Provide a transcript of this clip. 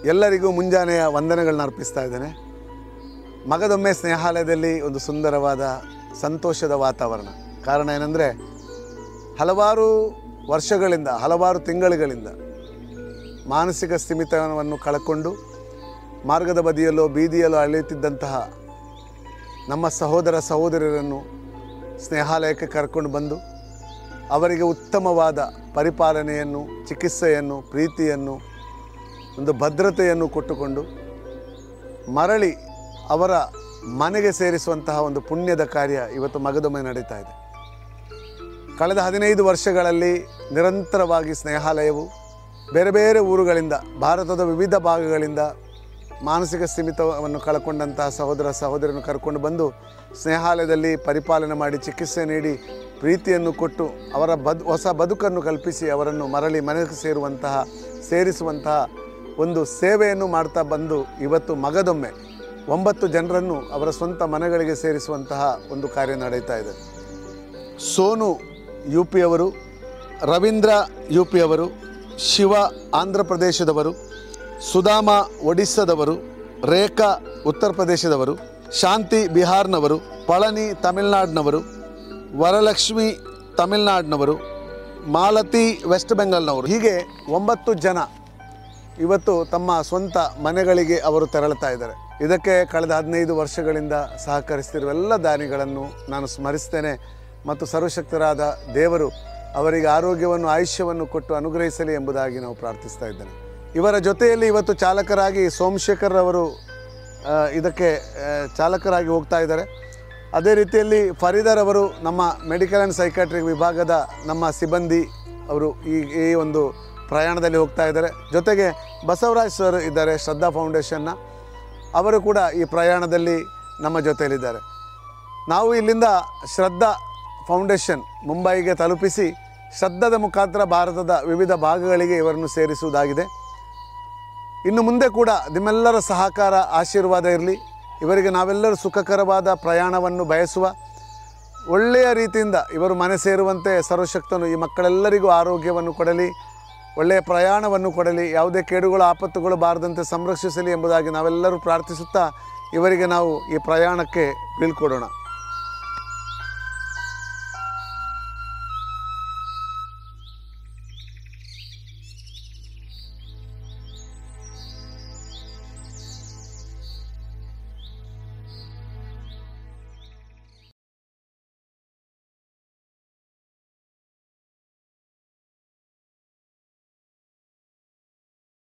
ಎಲ್ಲರಿಗೂ ಮುಂಜಾನೆಯ ವಂದನೆಗಳನ್ನ ಅರ್ಪಿಸ್ತಾ ಇದ್ದೇನೆ ಮಗದೊಮ್ಮೆ ಸ್ನೇಹಾಲಯದಲ್ಲಿ ಒಂದು ಸುಂದರವಾದ ಸಂತೋಷದ ವಾತಾವರಣ ಕಾರಣ ಏನಂದರೆ ಹಲವಾರು ವರ್ಷಗಳಿಂದ ಹಲವಾರು ತಿಂಗಳುಗಳಿಂದ ಮಾನಸಿಕ ಸ್ಥಿಮಿತವನ್ನು ಕಳ್ಕೊಂಡು ಮಾರ್ಗದ ಬದಿಯಲ್ಲೋ ಬೀದಿಯಲ್ಲೋ ಅಳೆಯುತ್ತಿದ್ದಂತಹ ನಮ್ಮ ಸಹೋದರ ಸಹೋದರಿಯರನ್ನು ಸ್ನೇಹಾಲಯಕ್ಕೆ ಕರ್ಕೊಂಡು ಬಂದು ಅವರಿಗೆ ಉತ್ತಮವಾದ ಪರಿಪಾಲನೆಯನ್ನು ಚಿಕಿತ್ಸೆಯನ್ನು ಪ್ರೀತಿಯನ್ನು ಒಂದು ಭದ್ರತೆಯನ್ನು ಕೊಟ್ಟುಕೊಂಡು ಮರಳಿ ಅವರ ಮನೆಗೆ ಸೇರಿಸುವಂತಹ ಒಂದು ಪುಣ್ಯದ ಕಾರ್ಯ ಇವತ್ತು ಮಗದೊಮ್ಮೆ ನಡೀತಾ ಇದೆ ಕಳೆದ ಹದಿನೈದು ವರ್ಷಗಳಲ್ಲಿ ನಿರಂತರವಾಗಿ ಸ್ನೇಹಾಲಯವು ಬೇರೆ ಬೇರೆ ಊರುಗಳಿಂದ ಭಾರತದ ವಿವಿಧ ಭಾಗಗಳಿಂದ ಮಾನಸಿಕ ಸ್ಥಿಮಿತವನ್ನು ಕಳ್ಕೊಂಡಂತಹ ಸಹೋದರ ಸಹೋದರನ್ನು ಕರ್ಕೊಂಡು ಬಂದು ಸ್ನೇಹಾಲಯದಲ್ಲಿ ಪರಿಪಾಲನೆ ಮಾಡಿ ಚಿಕಿತ್ಸೆ ನೀಡಿ ಪ್ರೀತಿಯನ್ನು ಕೊಟ್ಟು ಅವರ ಬದ್ ಹೊಸ ಬದುಕನ್ನು ಕಲ್ಪಿಸಿ ಅವರನ್ನು ಮರಳಿ ಮನೆಗೆ ಸೇರುವಂತಹ ಸೇರಿಸುವಂತಹ ಒಂದು ಸೇವೆಯನ್ನು ಮಾಡ್ತಾ ಬಂದು ಇವತ್ತು ಮಗದೊಮ್ಮೆ ಒಂಬತ್ತು ಜನರನ್ನು ಅವರ ಸ್ವಂತ ಮನೆಗಳಿಗೆ ಸೇರಿಸುವಂತಹ ಒಂದು ಕಾರ್ಯ ನಡೀತಾ ಇದೆ ಸೋನು ಯು ಪಿಯವರು ರವೀಂದ್ರ ಯು ಪಿಯವರು ಶಿವ ಆಂಧ್ರ ಪ್ರದೇಶದವರು ಸುಧಾಮ ಒಡಿಸ್ಸಾದವರು ರೇಖಾ ಉತ್ತರ ಪ್ರದೇಶದವರು ಶಾಂತಿ ಬಿಹಾರ್ನವರು ಪಳನಿ ತಮಿಳ್ನಾಡಿನವರು ವರಲಕ್ಷ್ಮಿ ತಮಿಳ್ನಾಡಿನವರು ಮಾಲತಿ ವೆಸ್ಟ್ ಬೆಂಗಾಲ್ನವರು ಹೀಗೆ ಒಂಬತ್ತು ಜನ ಇವತ್ತು ತಮ್ಮ ಸ್ವಂತ ಮನೆಗಳಿಗೆ ಅವರು ತೆರಳುತ್ತಾ ಇದ್ದಾರೆ ಇದಕ್ಕೆ ಕಳೆದ ಹದಿನೈದು ವರ್ಷಗಳಿಂದ ಸಹಕರಿಸ್ತಿರುವ ಎಲ್ಲ ದಾನಿಗಳನ್ನು ನಾನು ಸ್ಮರಿಸ್ತೇನೆ ಮತ್ತು ಸರ್ವಶಕ್ತರಾದ ದೇವರು ಅವರಿಗೆ ಆರೋಗ್ಯವನ್ನು ಆಯುಷ್ಯವನ್ನು ಕೊಟ್ಟು ಅನುಗ್ರಹಿಸಲಿ ಎಂಬುದಾಗಿ ನಾವು ಪ್ರಾರ್ಥಿಸ್ತಾ ಇದ್ದೇನೆ ಇವರ ಜೊತೆಯಲ್ಲಿ ಇವತ್ತು ಚಾಲಕರಾಗಿ ಸೋಮಶೇಖರ್ ಅವರು ಆ, ಇದಕ್ಕೆ ಆ, ಚಾಲಕರಾಗಿ ಹೋಗ್ತಾ ಇದ್ದಾರೆ ಅದೇ ರೀತಿಯಲ್ಲಿ ಫರೀದರ್ ಅವರು ನಮ್ಮ ಮೆಡಿಕಲ್ ಆ್ಯಂಡ್ ಸೈಕಾಟ್ರಿಕ್ ವಿಭಾಗದ ನಮ್ಮ ಸಿಬ್ಬಂದಿ ಅವರು ಈ ಈ ಒಂದು ಪ್ರಯಾಣದಲ್ಲಿ ಹೋಗ್ತಾ ಇದ್ದಾರೆ ಜೊತೆಗೆ ಬಸವರಾಜ್ ಸರ್ ಇದ್ದಾರೆ ಶ್ರದ್ಧಾ ಫೌಂಡೇಶನ್ನ ಅವರು ಕೂಡ ಈ ಪ್ರಯಾಣದಲ್ಲಿ ನಮ್ಮ ಜೊತೆಯಲ್ಲಿದ್ದಾರೆ ನಾವು ಇಲ್ಲಿಂದ ಶ್ರದ್ಧಾ ಫೌಂಡೇಶನ್ ಮುಂಬೈಗೆ ತಲುಪಿಸಿ ಶ್ರದ್ಧಾದ ಮುಖಾಂತರ ಭಾರತದ ವಿವಿಧ ಭಾಗಗಳಿಗೆ ಇವರನ್ನು ಸೇರಿಸುವುದಾಗಿದೆ ಇನ್ನು ಮುಂದೆ ಕೂಡ ನಿಮ್ಮೆಲ್ಲರ ಸಹಕಾರ ಆಶೀರ್ವಾದ ಇರಲಿ ಇವರಿಗೆ ನಾವೆಲ್ಲರೂ ಸುಖಕರವಾದ ಪ್ರಯಾಣವನ್ನು ಬಯಸುವ ಒಳ್ಳೆಯ ರೀತಿಯಿಂದ ಇವರು ಮನೆ ಸೇರುವಂತೆ ಸರ್ವಶಕ್ತನು ಈ ಮಕ್ಕಳೆಲ್ಲರಿಗೂ ಆರೋಗ್ಯವನ್ನು ಕೊಡಲಿ ಒಳ್ಳೆಯ ಪ್ರಯಾಣವನ್ನು ಕೊಡಲಿ ಯಾವುದೇ ಕೇಡುಗಳು ಆಪತ್ತುಗಳು ಬಾರದಂತೆ ಸಂರಕ್ಷಿಸಲಿ ಎಂಬುದಾಗಿ ನಾವೆಲ್ಲರೂ ಪ್ರಾರ್ಥಿಸುತ್ತಾ ಇವರಿಗೆ ನಾವು ಈ ಪ್ರಯಾಣಕ್ಕೆ ಬೀಳ್ಕೊಡೋಣ